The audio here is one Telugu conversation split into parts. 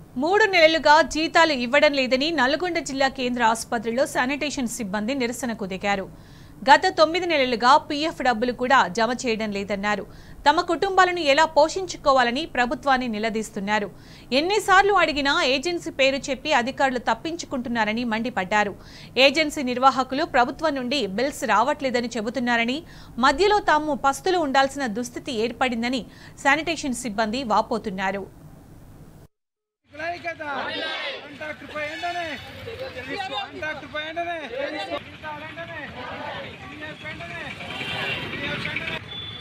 మూడు నెలలుగా జీతాలు ఇవ్వడం లేదని నల్గొండ జిల్లా కేంద్ర ఆసుపత్రిలో శానిటేషన్ సిబ్బంది నిరసనకు దిగారు గత తొమ్మిది నెలలుగా పీఎఫ్ డబ్బులు కూడా జమ చేయడం లేదన్నారు తమ కుటుంబాలను ఎలా పోషించుకోవాలని ప్రభుత్వాన్ని నిలదీస్తున్నారు ఎన్నిసార్లు అడిగినా ఏజెన్సీ పేరు చెప్పి అధికారులు తప్పించుకుంటున్నారని మండిపడ్డారు ఏజెన్సీ నిర్వాహకులు ప్రభుత్వం నుండి బిల్స్ రావట్లేదని చెబుతున్నారని మధ్యలో తాము పస్తులు ఉండాల్సిన దుస్థితి ఏర్పడిందని శానిటేషన్ సిబ్బంది వాపోతున్నారు వికలాంగత కాంట్రాక్టర్ పై వెంటనే కాంట్రాక్టర్ పై వెంటనే జీతాలు వెంటనే సీనియర్స్ వెంటనే సీనియర్స్ వెంటనే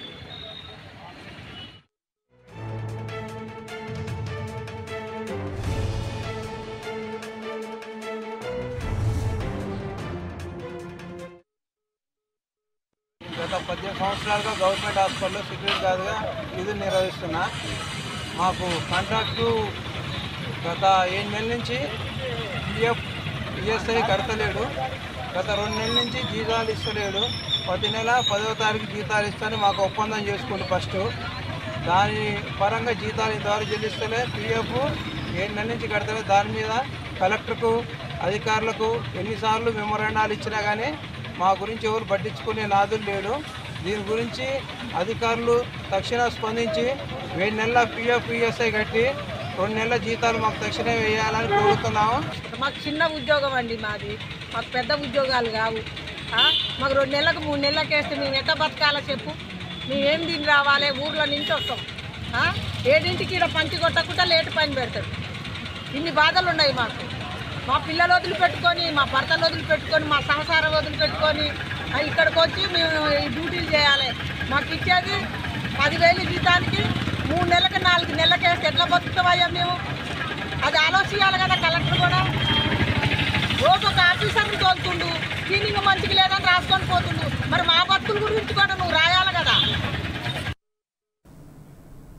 గత పద్దెనిమిది సంవత్సరాలుగా గవర్నమెంట్ హాస్పిటల్లో సెక్యూరిటీ గార్డ్గా విధులు నిర్వహిస్తున్నా మాకు కాంట్రాక్టు గత ఏడు నెలల నుంచి పిఎఫ్ ఈఎస్ఐ కడతలేడు గత రెండు నెలల నుంచి జీతాలు ఇస్తలేడు ప్రతి నెల పదవ తారీఖు జీతాలు ఇస్తాను మాకు ఒప్పందం చేసుకుంది ఫస్ట్ దాని పరంగా జీతాలు ఇంతవరకు చెల్లిస్తలే పిఎఫ్ ఏడు నెలల నుంచి కడతలే దాని మీద కలెక్టర్కు అధికారులకు ఎన్నిసార్లు మెమోరాండాలు ఇచ్చినా కానీ మా గురించి ఎవరు పట్టించుకునే నాదులు లేడు దీని గురించి అధికారులు తక్షణ స్పందించి ఏడు నెలల పిఎఫ్ ఈఎస్ఐ కట్టి రెండు నెలల జీతాలు మాకు తక్షణమే వేయాలని కోరుతున్నాము మాకు చిన్న ఉద్యోగం అండి మాది మాకు పెద్ద ఉద్యోగాలు కావు ఆ? మాకు రెండు నెలలకు మూడు నెలలకు వేస్తే మేము ఎట్లా బతకాలో చెప్పు మేమేం తిని రావాలి ఊర్లో నుంచి వస్తాం ఆ? ఏడింటికి ఇక్కడ పంచి కొట్టకుండా లేటు పని పెడతాడు ఇన్ని బాధలు ఉన్నాయి మాకు మా పిల్లలు వదిలిపెట్టుకొని మా భర్తలు వదిలిపెట్టుకొని మా సంసారం వదిలిపెట్టుకొని ఆ, ఇక్కడికి వచ్చి మేము ఈ డ్యూటీలు చేయాలి మాకు ఇచ్చేది పదివేలు జీతానికి మూడు నెలలకు నాలుగు నెలలకు వేస్తే ఎట్లా బతుకుతామయ్యా మేము అది ఆలోచించాలి కదా కలెక్టర్ కూడా రోజు ఒక ఆఫీసర్ని తోలుతుండు క్లీనింగ్ మంచిగా లేదని రాసుకొని పోతుండు మరి మా బతుకుల గురించి కూడా నువ్వు